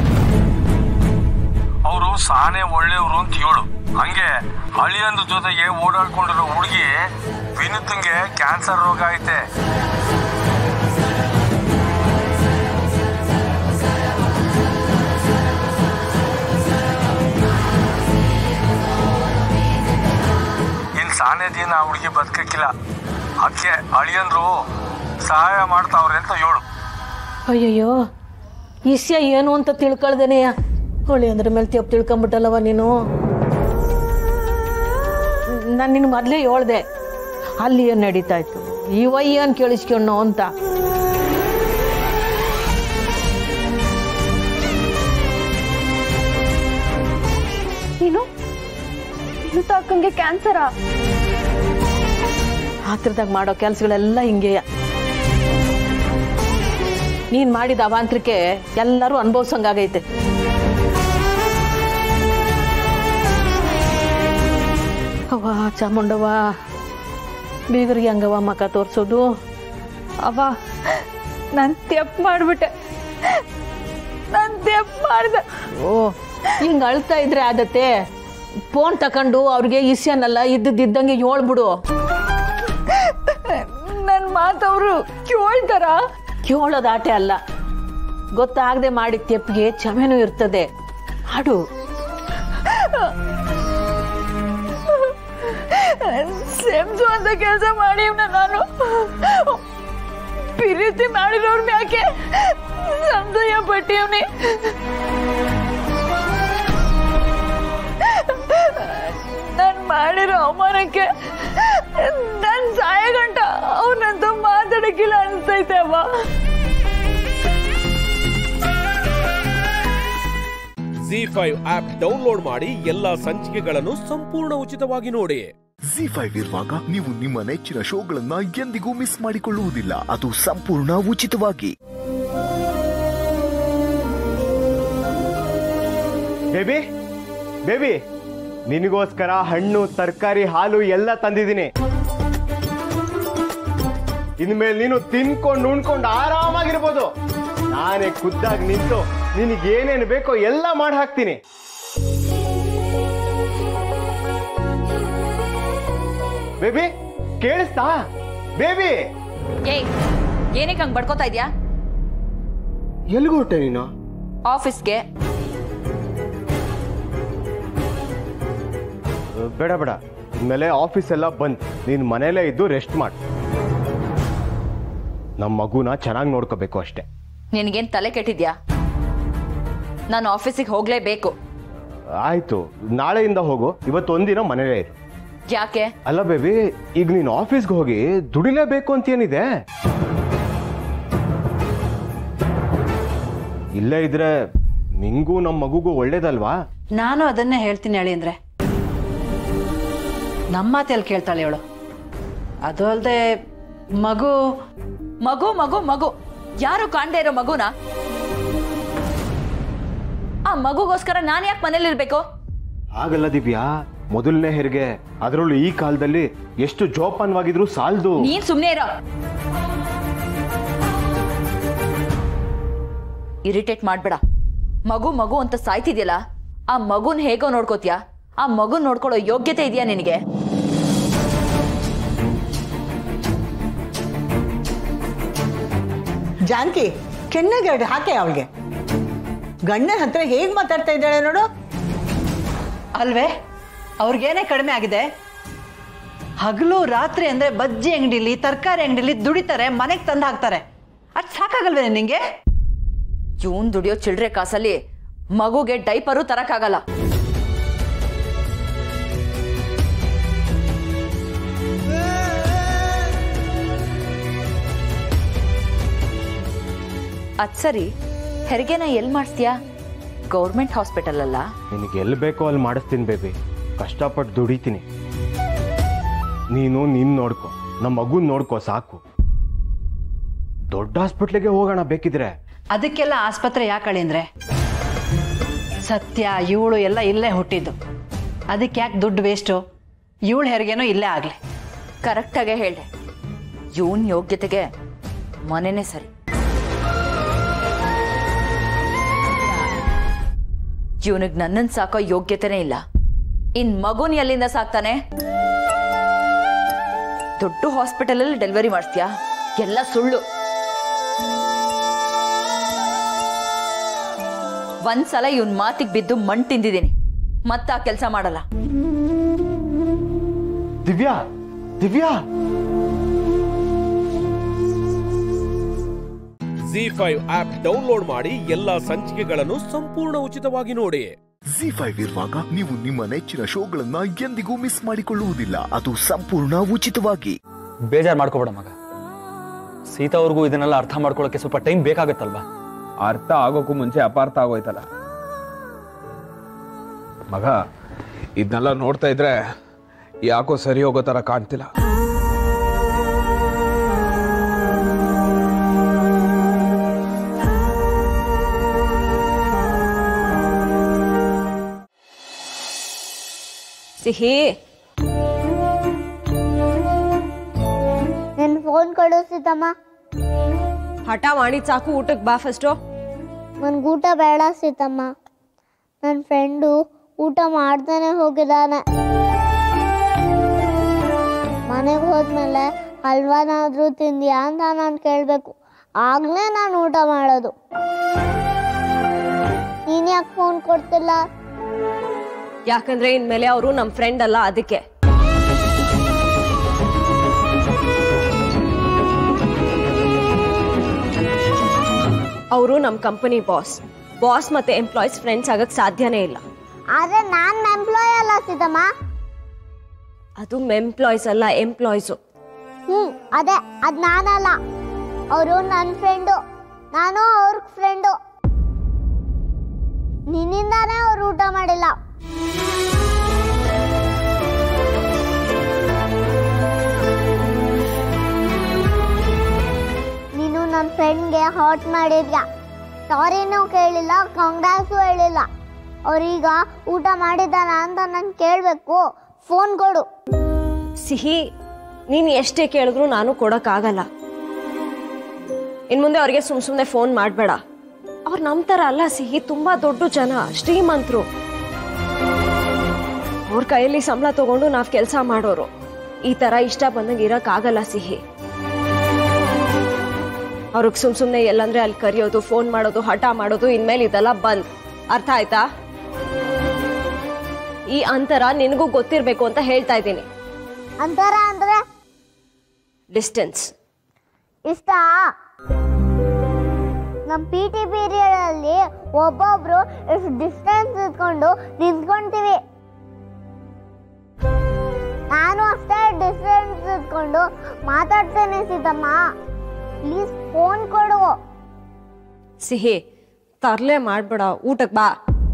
ಅವರು ಸಾನೆ ಒಳ್ಳೆಯವರು ಅಂತ ಹೇಳು ಹಂಗೆ ಅಳಿಯಂದ್ರ ಜೊತೆಗೆ ಓಡಾಡ್ಕೊಂಡಿರೋ ಹುಡುಗಿ ವಿನುತಂಗೆ ಕ್ಯಾನ್ಸರ್ ರೋಗ ಐತೆ ಇನ್ ಸಾನೆ ದಿನ ಆ ಹುಡುಗಿ ಬದುಕಕ್ಕಿಲ್ಲ ಅದಕ್ಕೆ ಅಳಿಯಂದ್ರು ಸಹಾಯ ಮಾಡ್ತಾವ್ರೆ ಅಂತ ಹೇಳು ಅಯ್ಯಯ್ಯೋ ಇಸ್ಯ ಏನು ಅಂತ ತಿಳ್ಕೊಳ್ದೇನೆಯ ಹೊಳಿ ಅಂದ್ರೆ ಮೇಲೆ ತೆಪ್ ತಿಳ್ಕೊಂಬಿಟ್ಟಲ್ಲವ ನೀನು ನಾನು ನಿನ್ ಮೊದಲೇ ಹೇಳ್ದೆ ಅಲ್ಲಿ ಏನು ನಡೀತಾ ಇತ್ತು ಇವ ಏನು ಕೇಳಿಸ್ಕೊಂಡು ಅಂತ ನೀನು ಸ್ಮಿತಾ ಅಕ್ಕಂಗೆ ಕ್ಯಾನ್ಸರಾ ಹತ್ರದಾಗ ಮಾಡೋ ಕೆಲ್ಸಗಳೆಲ್ಲ ಹಿಂಗೆಯ ನೀನ್ ಮಾಡಿದ ಅವಾಂತರಕ್ಕೆ ಎಲ್ಲರೂ ಅನುಭವಿಸಂಗಾಗೈತೆ ಅವ್ವ ಚಾಮುಂಡವ್ವ ಬೀಗರಿಗೆ ಹಂಗವ ಮಕ ತೋರ್ಸೋದು ಅವ ನಾನ್ ತೆಪ್ ಮಾಡ್ಬಿಟ್ಟೆ ನಾನ್ ತೆಪ್ ಮಾಡ್ದೆ ಓ ಹಿಂಗ್ ಅಳ್ತಾ ಇದ್ರೆ ಆದತ್ತೆ ಫೋನ್ ತಕೊಂಡು ಅವ್ರಿಗೆ ಇಸ್ಯನಲ್ಲ ಇದ್ದದ್ದಿದ್ದಂಗೆ ಹೇಳ್ಬಿಡು ನನ್ ಮಾತವ್ರು ಕೇಳ್ತಾರ ಕೇಳೋದು ಆಟೆ ಅಲ್ಲ ಗೊತ್ತಾಗದೆ ಮಾಡಿದ ತೆಪ್ಪಿಗೆ ಕ್ಷಮೆನೂ ಇರ್ತದೆ ಹಾಡು ಸೆಮ್ಸು ಅಂತ ಕೆಲಸ ಮಾಡಿವ್ನ ನಾನು ಪ್ರೀತಿ ಮಾಡಿರೋರ್ ಮ್ಯಾಕೆ ಸಂಶಯ ಪಟ್ಟಿವ್ನಿ ನಾನ್ ಮಾಡಿರೋ ಅವಮಾನಕ್ಕೆ ನನ್ ಸಾಯ ಗಂಟ ಅವನಂತ ಮಾತಾಡಕ್ಕಿಲ್ಲ ಅನ್ಸ್ತೈತೆ ಅವ್ವ ಜಿ ಫೈವ್ ಆಪ್ ಡೌನ್ಲೋಡ್ ಮಾಡಿ ಎಲ್ಲಾ ಸಂಚಿಕೆಗಳನ್ನು ಸಂಪೂರ್ಣ ಉಚಿತವಾಗಿ ನೋಡಿ ಜಿ ಫೈವ್ ಇರುವಾಗ ನೀವು ನಿಮ್ಮ ನೆಚ್ಚಿನ ಶೋಗಳನ್ನ ಎಂದಿಗೂ ಮಿಸ್ ಮಾಡಿಕೊಳ್ಳುವುದಿಲ್ಲ ಅದು ಸಂಪೂರ್ಣ ಉಚಿತವಾಗಿ ಬೇಬಿ ಬೇಬಿ ನಿನಗೋಸ್ಕರ ಹಣ್ಣು ತರಕಾರಿ ಹಾಲು ಎಲ್ಲ ತಂದಿದ್ದೀನಿ ಇನ್ಮೇಲೆ ನೀನು ತಿನ್ಕೊಂಡು ಉಣ್ಕೊಂಡು ಆರಾಮಾಗಿರ್ಬೋದು ನಾನೇ ಖುದ್ದಾಗಿ ನಿಂತು ನಿನಗೇನೇನು ಬೇಕೋ ಎಲ್ಲ ಮಾಡಿ ಹಾಕ್ತೀನಿ ಬೇಬಿ ಕೇಳಿಸ್ತಾ ಬೇಬಿ ಏಯ್ ಏನಕ್ಕೆ ಹಂಗ್ ಬಡ್ಕೋತಾ ಇದ್ಯಾ ಎಲ್ಲಿಗೂ ಹೊಟ್ಟೆ ನೀನು ಆಫೀಸ್ಗೆ ಬೇಡ ಬೇಡ ಇನ್ಮೇಲೆ ಆಫೀಸ್ ಎಲ್ಲ ಬಂದ್ ನೀನ್ ಮನೇಲೇ ಇದ್ದು ರೆಸ್ಟ್ ಮಾಡು ನಮ್ಮ ಮಗುನ ಚೆನ್ನಾಗಿ ನೋಡ್ಕೋಬೇಕು ಅಷ್ಟೇ ನಿನಗೇನ್ ತಲೆ ಕೆಟ್ಟಿದ್ಯಾ ನಾನು ಆಫೀಸಿಗೆ ಹೋಗ್ಲೇಬೇಕು ಆಯ್ತು ನಾಳೆಯಿಂದ ಹೋಗು ಇವತ್ತು ಒಂದಿನ ಮನೇಲೇ ಇರು ಯಾಕೆ ಅಲ್ಲ ಬೇಬಿ ಈಗ ನೀನು ಆಫೀಸ್ಗೆ ಹೋಗಿ ದುಡಿಲೇಬೇಕು ಅಂತ ಏನಿದೆ ಇಲ್ಲೇ ಇದ್ರೆ ನಿಂಗೂ ನಮ್ಮ ಮಗುಗೂ ಒಳ್ಳೇದಲ್ವಾ ನಾನು ಅದನ್ನೇ ಹೇಳ್ತೀನಿ ಹೇಳಿ ಅಂದ್ರೆ ನಮ್ಮ ಮಾತೆಲ್ಲಿ ಕೇಳ್ತಾಳೆ ಅವಳು ಅದು ಅಲ್ಲದೆ ಮಗು ಮಗು ಮಗು ಮಗು ಯಾರು ಕಾಣ್ದೇ ಇರೋ ಮಗುನ ಆ ಮಗುಗೋಸ್ಕರ ನಾನು ಯಾಕೆ ಮನೇಲಿರ್ಬೇಕು ಹಾಗಲ್ಲ ದಿವ್ಯಾ ಮೊದಲನೇ ಹೆರಿಗೆ ಅದರಲ್ಲೂ ಈ ಕಾಲದಲ್ಲಿ ಎಷ್ಟು ಜೋಪಾನವಾಗಿದ್ರು ಸಾಲದು ನೀನ್ ಸುಮ್ನೆ ಇರೋ ಇರಿಟೇಟ್ ಮಾಡ್ಬೇಡ ಮಗು ಮಗು ಅಂತ ಸಾಯ್ತಿದ್ಯಲ್ಲ ಆ ಮಗುನ್ ಹೇಗೋ ನೋಡ್ಕೋತ್ಯಾ ಆ ಮಗುನ್ ನೋಡ್ಕೊಳ್ಳೋ ಯೋಗ್ಯತೆ ಇದೆಯಾ ನಿನಗೆ ಜಾನಕಿ ಚೆನ್ನಾಗಿ ಎರಡು ಹಾಕೆ ಅವಳಿಗೆ ಗಂಡನ ಹತ್ರ ಹೇಗೆ ಮಾತಾಡ್ತಾ ಇದ್ದಾಳೆ ನೋಡು ಅಲ್ವೇ ಅವ್ರಿಗೇನೇ ಕಡಿಮೆ ಆಗಿದೆ ಹಗಲು ರಾತ್ರಿ ಅಂದ್ರೆ ಬಜ್ಜಿ ಅಂಗಡಿಲಿ ತರಕಾರಿ ಅಂಗಡಿಲಿ ದುಡಿತಾರೆ ಮನೆಗೆ ತಂದು ಹಾಕ್ತಾರೆ ಅದ್ ಸಾಕಾಗಲ್ವೇ ನಿಂಗೆ ಇವನ್ ದುಡಿಯೋ ಚಿಲ್ಡ್ರೆ ಕಾಸಲ್ಲಿ ಮಗುಗೆ ಡೈಪರು ತರಕ್ಕಾಗಲ್ಲ ಅದ್ ಸರಿ ಹೆರಿಗೆನ ಎಲ್ ಮಾಡಿಸ್ತೀಯಾ ಗೌರ್ಮೆಂಟ್ ಹಾಸ್ಪಿಟಲ್ ಅಲ್ಲ ನಿನಗೆ ಎಲ್ಲಿ ಬೇಕೋ ಅಲ್ಲಿ ಮಾಡಿಸ್ತೀನಿ ಬೇಬಿ ಕಷ್ಟಪಟ್ಟು ದುಡಿತೀನಿ ನೀನು ನಿನ್ ನೋಡ್ಕೊ ನಮ್ಮ ಮಗುನ್ ನೋಡ್ಕೊ ಸಾಕು ದೊಡ್ಡ ಹಾಸ್ಪಿಟ್ಲಿಗೆ ಹೋಗೋಣ ಬೇಕಿದ್ರೆ ಅದಕ್ಕೆಲ್ಲ ಆಸ್ಪತ್ರೆ ಯಾಕಳಿ ಅಂದ್ರೆ ಸತ್ಯ ಇವಳು ಎಲ್ಲ ಇಲ್ಲೇ ಹುಟ್ಟಿದ್ದು ಅದಕ್ಕೆ ಯಾಕೆ ದುಡ್ಡು ವೇಸ್ಟು ಇವಳು ಹೆರಿಗೆನೂ ಇಲ್ಲೇ ಆಗಲಿ ಕರೆಕ್ಟಾಗೆ ಹೇಳ್ದೆ ಇವನ್ ಯೋಗ್ಯತೆಗೆ ಮನೆನೇ ಸರಿ ಇವನಿಗೆ ನನ್ನನ್ ಸಾಕೋ ಯೋಗ್ಯತೆನೇ ಇಲ್ಲ ಇನ್ ಮಗುನ್ ಎಲ್ಲಿಂದ ಸಾಕ್ತಾನೆ ದೊಡ್ಡ ಹಾಸ್ಪಿಟಲ್ ಅಲ್ಲಿ ಡೆಲಿವರಿ ಮಾಡ್ತೀಯಾ ಎಲ್ಲ ಸುಳ್ಳು ಒಂದ್ಸಲ ಇವನ್ ಮಾತಿಗೆ ಬಿದ್ದು ಮಣ್ ತಿಂದಿದ್ದೀನಿ ಮತ್ತ ಆ ಕೆಲಸ ಮಾಡಲ್ಲ Divya Divya Zee five app download ಮಾಡಿ ಎಲ್ಲಾ ಸಂಚಿಕೆಗಳನ್ನು ಸಂಪೂರ್ಣ ಉಚಿತವಾಗಿ ನೋಡಿ ಜಿ ಫೈವ್ ಇರುವಾಗ ನೀವು ನಿಮ್ಮ ನೆಚ್ಚಿನ ಶೋಗಳನ್ನ ಎಂದಿಗೂ ಮಿಸ್ ಮಾಡಿಕೊಳ್ಳುವುದಿಲ್ಲ ಅದು ಸಂಪೂರ್ಣ ಉಚಿತವಾಗಿ ಬೇಜಾರು ಮಾಡ್ಕೋಬೇಡ ಮಗ ಸೀತಾ ಅವ್ರಿಗೂ ಇದನ್ನೆಲ್ಲ ಅರ್ಥ ಮಾಡ್ಕೊಳ್ಳೋಕೆ ಸ್ವಲ್ಪ ಟೈಮ್ ಬೇಕಾಗತ್ತಲ್ವಾ ಅರ್ಥ ಆಗೋಕ್ಕೂ ಮುಂಚೆ ಅಪಾರ್ಥ ಆಗೋಯ್ತಲ್ಲ ಮಗ ಇದನ್ನೆಲ್ಲ ನೋಡ್ತಾ ಇದ್ರೆ ಯಾಕೋ ಸರಿ ಹೋಗೋ ಥರ ಕಾಣ್ತಿಲ್ಲ ಸಿಹಿ ನನ್ ಫೋನ್ ಕೊಡು ಸೀತಮ್ಮ ಹಠ ಮಾಡಿದ್ ಸಾಕು ಊಟಕ್ಕೆ ಬಾ ಫಸ್ಟು ನನ್ಗೆ ಊಟ ಬೇಡ ಸೀತಮ್ಮ ನನ್ನ ಫ್ರೆಂಡು ಊಟ ಮಾಡ್ತಾನೆ ಹೋಗಿದ್ದಾನೆ ಮನೆಗೆ ಹೋದ್ಮೇಲೆ ಹಲ್ವಾನಾದ್ರೂ ತಿಂದ್ಯಾ ಅಂತ ನಾನು ಕೇಳಬೇಕು ಆಗ್ಲೇ ನಾನು ಊಟ ಮಾಡೋದು ನೀನ್ ಯಾಕೆ ಫೋನ್ ಕೊಡ್ತಿಲ್ಲ ಯಾಕಂದ್ರೆ ಇನ್ಮೇಲೆ ಅವರು ನಮ್ಮ ಫ್ರೆಂಡ್ ಅಲ್ಲ ಅದಕ್ಕೆ ಅವರು ನಮ್ಮ ಕಂಪನಿ ಬಾಸ್ ಬಾಸ್ ಮತ್ತೆ ಎಂಪ್ಲಾಯೀಸ್ ಫ್ರೆಂಡ್ಸ್ ಆಗಕ್ ಸಾಧ್ಯನೇ ಇಲ್ಲ ಆದ್ರೆ ನಾನ್ ಎಂಪ್ಲಾಯ್ ಅಲ್ಲ ಸೀತಮ್ಮ ಅದು ಎಂಪ್ಲಾಯೀಸ್ ಅಲ್ಲ ಎಂಪ್ಲಾಯೀಸು ಹ್ಮ್ ಅದೇ ಅದ್ ನಾನಲ್ಲ ಅವರು ನನ್ನ ಫ್ರೆಂಡು ನಾನು ಅವ್ರ ಫ್ರೆಂಡು ನಿನ್ನಿಂದಾನೇ ಅವ್ರು ಊಟ ಮಾಡಿಲ್ಲ ನೀನು ನನ್ನ ಫ್ರೆಂಡ್ಗೆ ಹಾಟ್ ಮಾಡಿದ್ಯಾ ಸಾರಿನೂ ಕೇಳಿಲ್ಲ ಕಾಂಗ್ರಾಸು ಹೇಳಿಲ್ಲ ಅವ್ರೀಗ ಊಟ ಮಾಡಿದ್ದಾನ ಅಂತ ನಾನು ಕೇಳಬೇಕು ಫೋನ್ ಕೊಡು ಸಿಹಿ ನೀನು ಎಷ್ಟೇ ಕೇಳಿದ್ರು ನಾನು ಕೊಡೋಕ್ಕಾಗಲ್ಲ ಇನ್ನು ಮುಂದೆ ಅವ್ರಿಗೆ ಸುಮ್ ಸುಮ್ಮನೆ ಫೋನ್ ಮಾಡಬೇಡ ಅವ್ರು ನಮ್ಮ ಥರ ಅಲ್ಲ ಸಿಹಿ ತುಂಬ ದೊಡ್ಡ ಜನ ಶ್ರೀಮಂತರು ಅವ್ರ ಕೈಯಲ್ಲಿ ಸಂಬಳ ತಗೊಂಡು ನಾವು ಕೆಲಸ ಮಾಡೋರು ಈ ಥರ ಇಷ್ಟ ಬಂದಂಗೆ ಇರೋಕ್ಕಾಗಲ್ಲ ಸಿಹಿ ಅವ್ರಿಗೆ ಸುಮ್ ಸುಮ್ಮನೆ ಎಲ್ಲಂದ್ರೆ ಅಲ್ಲಿ ಕರೆಯೋದು ಫೋನ್ ಮಾಡೋದು ಹಠ ಮಾಡೋದು ಇನ್ಮೇಲೆ ಇದೆಲ್ಲ ಬಂದ್ ಅರ್ಥ ಆಯ್ತಾ ಈ ಅಂತರ ನಿನಗೂ ಗೊತ್ತಿರಬೇಕು ಅಂತ ಹೇಳ್ತಾ ಇದ್ದೀನಿ ಅಂತಾರ ಅಂದ್ರೆ ಡಿಸ್ಟೆನ್ಸ್ ಇಷ್ಟ ನಮ್ಮ ಪಿ ಟಿ ಪೀರಿಯಡ್ ಅಲ್ಲಿ ಒಬ್ಬೊಬ್ರು ಎಷ್ಟು ಡಿಸ್ಟೆನ್ಸ್ ಇಟ್ಕೊಂಡು ನಿಂತ್ಕೊಂತೀವಿ ನಾನು ಅಷ್ಟೇ ಡಿಸ್ಟೆನ್ಸ್ ಇಟ್ಕೊಂಡು ಮಾತಾಡ್ತೇನೆ ಸೀತಮ್ಮ ಪ್ಲೀಸ್ ಫೋನ್ ಕೊಡು ಸಿಹಿ ತರ್ಲೆ ಮಾಡ್ಬೇಡ ಊಟಕ್ಕೆ ಬಾ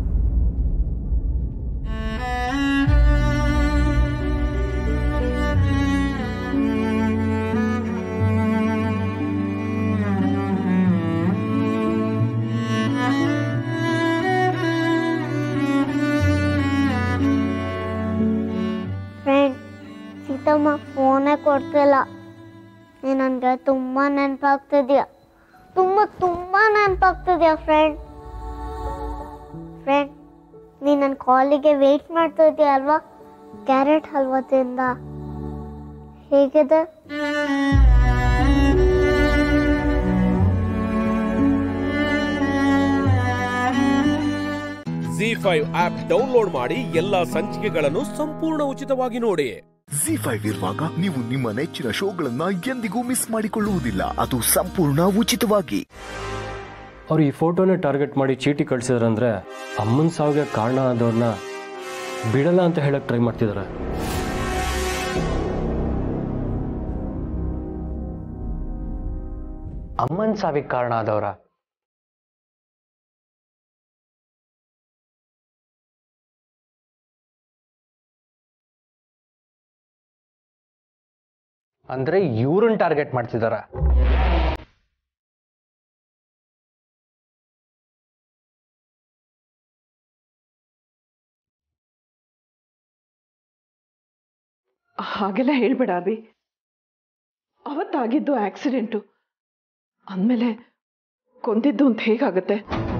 ಫ್ರೆಂಡ್ ಸೀತಮ್ಮ ಫೋನೇ ಕೊಡ್ತಿಲ್ಲ ನೀ ನನಗೆ ತುಂಬ ನೆನಪಾಗ್ತಿದ್ಯಾ ತುಂಬ ತುಂಬ ನೆನಪಾಗ್ತಿದ್ಯಾ ಫ್ರೆಂಡ್ ಫ್ರೆಂಡ್ ನೀ ನನ್ನ ಕಾಲಿಗೆ ವೆಯ್ಟ್ ಮಾಡ್ತಿದ್ಯಾ ಅಲ್ವಾ ಕ್ಯಾರೆಟ್ ಹಲ್ವಾ ತಿಂದ ಹೇಗಿದೆ ಜಿ ಫೈವ್ ಆಪ್ ಡೌನ್ಲೋಡ್ ಮಾಡಿ ಎಲ್ಲಾ ಸಂಚಿಕೆಗಳನ್ನು ಸಂಪೂರ್ಣ ಉಚಿತವಾಗಿ ನೋಡಿ ಜಿ ಫೈವ್ ಇರುವಾಗ ನೀವು ನಿಮ್ಮ ನೆಚ್ಚಿನ ಶೋಗಳನ್ನ ಎಂದಿಗೂ ಮಿಸ್ ಮಾಡಿಕೊಳ್ಳುವುದಿಲ್ಲ ಅದು ಸಂಪೂರ್ಣ ಉಚಿತವಾಗಿ ಅವ್ರು ಈ ಫೋಟೋನ ಟಾರ್ಗೆಟ್ ಮಾಡಿ ಚೀಟಿ ಕಳ್ಸಿದ್ರಂದ್ರೆ ಅಮ್ಮನ ಸಾವಿಗೆ ಕಾರಣ ಆದವ್ರನ್ನ ಬಿಡಲ್ಲ ಅಂತ ಹೇಳಕ್ ಟ್ರೈ ಮಾಡ್ತಿದ್ದಾರೆ ಅಮ್ಮನ್ ಸಾವಿಗೆ ಕಾರಣ ಆದವ್ರ ಅಂದ್ರೆ ಇವ್ರನ್ನ ಟಾರ್ಗೆಟ್ ಮಾಡ್ತಿದಾರ ಹಾಗೆಲ್ಲ ಹೇಳ್ಬೇಡ ಅಭಿ ಅವತ್ತಾಗಿದ್ದು ಆಕ್ಸಿಡೆಂಟು ಅಂದಮೇಲೆ ಕೊಂದಿದ್ದು ಅಂತ ಹೇಗಾಗತ್ತೆ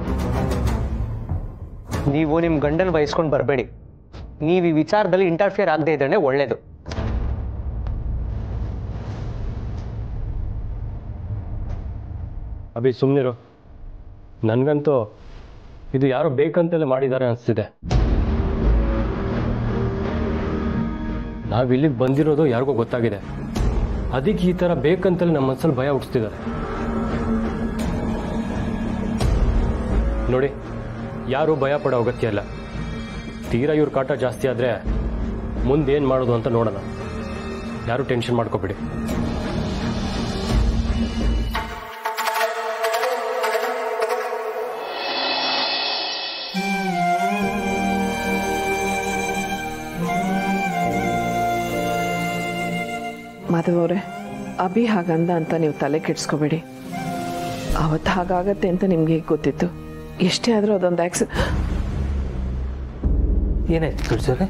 ನೀವು ನಿಮ್ಮ ಗಂಡನ ವಹಿಸ್ಕೊಂಡು ಬರಬೇಡಿ ನೀವು ಈ ವಿಚಾರದಲ್ಲಿ ಇಂಟರ್ಫಿಯರ್ ಆಗದೆ ಇದ್ರೆ ಒಳ್ಳೇದು ಅಭಿ ಸುಮ್ಮನಿರು ನನಗಂತೂ ಇದು ಯಾರೋ ಬೇಕಂತಲೇ ಮಾಡಿದ್ದಾರೆ ಅನಿಸ್ತಿದೆ ನಾವು ಇಲ್ಲಿಗೆ ಬಂದಿರೋದು ಯಾರಿಗೋ ಗೊತ್ತಾಗಿದೆ ಅದಕ್ಕೆ ಈ ಥರ ಬೇಕಂತಲೇ ನಮ್ಮ ಮನಸ್ಸಲ್ಲಿ ಭಯ ಹುಟ್ಟಿಸ್ತಿದ್ದಾರೆ ನೋಡಿ ಯಾರು ಭಯ ಪಡೋ ಅಗತ್ಯ ಇಲ್ಲ ತೀರಾ ಇವ್ರ ಕಾಟ ಜಾಸ್ತಿ ಆದರೆ ಮುಂದೇನು ಮಾಡೋದು ಅಂತ ನೋಡೋಣ ಯಾರು ಟೆನ್ಷನ್ ಮಾಡ್ಕೋಬೇಡಿ ಮಾಧವ್ ಅವರೇ ಅಭಿ ಹಾಗಂದ ಅಂತ ನೀವು ತಲೆ ಕೆಡ್ಸ್ಕೋಬೇಡಿ ಅವತ್ತು ಹಾಗಾಗತ್ತೆ ಅಂತ ನಿಮ್ಗೆ ಹೇಗೆ ಗೊತ್ತಿತ್ತು ಎಷ್ಟೇ ಆದರೂ ಅದೊಂದು ಆಕ್ಸಿ ಏನಾಯ್ತು ತುಳಸರೆ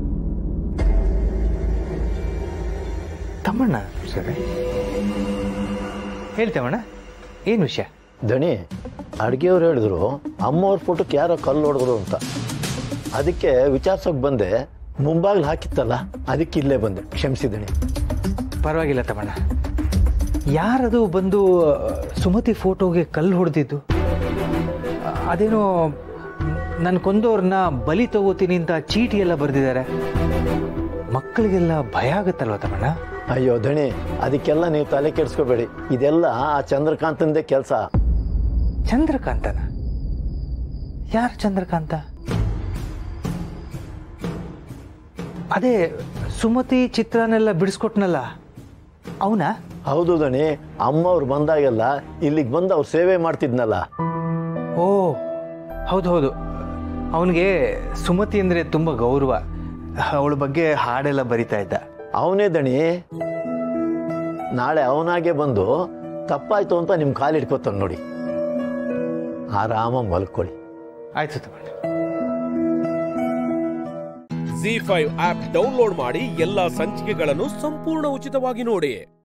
ತಮ್ಮಣ್ಣ ಸರಿ ಹೇಳ್ತೇವಣ್ಣ ಏನು ವಿಷಯ ದಣಿ ಅಡುಗೆಯವ್ರು ಹೇಳಿದ್ರು ಅಮ್ಮವ್ರ ಫೋಟೋಕ್ಕೆ ಯಾರೋ ಕಲ್ಲು ಹೊಡೆದ್ರು ಅಂತ ಅದಕ್ಕೆ ವಿಚಾರಿಸೋಕೆ ಬಂದೆ ಮುಂಬಾಗ್ಲು ಹಾಕಿತ್ತಲ್ಲ ಅದಕ್ಕೆ ಇಲ್ಲೇ ಬಂದೆ ಕ್ಷಮಿಸಿ ದಣಿ ಪರವಾಗಿಲ್ಲ ತಮ್ಮಣ್ಣ ಯಾರದು ಬಂದು ಸುಮತಿ ಫೋಟೋಗೆ ಕಲ್ಲು ಹೊಡೆದಿದ್ದು ಅದೇನೋ ನನ್ನ ಕೊಂದವ್ರನ್ನ ಬಲಿ ತಗೋತೀನಿ ಅಂತ ಚೀಟಿ ಎಲ್ಲ ಬರೆದಿದ್ದಾರೆ ಮಕ್ಕಳಿಗೆಲ್ಲ ಭಯ ಆಗುತ್ತಲ್ವ ತಮ್ಮಣ್ಣ ಅಯ್ಯೋ ದಣಿ ಅದಕ್ಕೆಲ್ಲ ನೀವು ತಲೆ ಕೆಡಿಸ್ಕೋಬೇಡಿ ಇದೆಲ್ಲ ಆ ಚಂದ್ರಕಾಂತಂದೇ ಕೆಲಸ ಚಂದ್ರಕಾಂತನ ಯಾರು ಚಂದ್ರಕಾಂತ ಅದೇ ಸುಮತಿ ಚಿತ್ರನೆಲ್ಲ ಬಿಡಿಸ್ಕೊಟ್ನಲ್ಲ ಅವನಾ ಹೌದು ದಣಿ ಅಮ್ಮವ್ರು ಬಂದಾಗೆಲ್ಲ ಇಲ್ಲಿಗೆ ಬಂದು ಅವ್ರು ಸೇವೆ ಮಾಡ್ತಿದ್ನಲ್ಲ ಓ ಹೌದು ಹೌದು ಅವನಿಗೆ ಸುಮತಿ ಅಂದರೆ ತುಂಬ ಗೌರವ ಅವಳ ಬಗ್ಗೆ ಹಾಡೆಲ್ಲ ಬರಿತಾ ಇದ್ದ ಅವನೇ ದಣಿ ನಾಳೆ ಅವನಾಗೆ ಬಂದು ತಪ್ಪಾಯ್ತು ಅಂತ ನಿಮ್ಮ ಕಾಲು ಹಿಡ್ಕೊತಾನೆ ನೋಡಿ ಆರಾಮ ಮಲ್ಕೊಳ್ಳಿ ಆಯ್ತು ತಮ್ಮ ಜಿ ಫೈವ್ ಆಪ್ ಡೌನ್ಲೋಡ್ ಮಾಡಿ ಎಲ್ಲಾ ಸಂಚಿಕೆಗಳನ್ನು ಸಂಪೂರ್ಣ ಉಚಿತವಾಗಿ ನೋಡಿ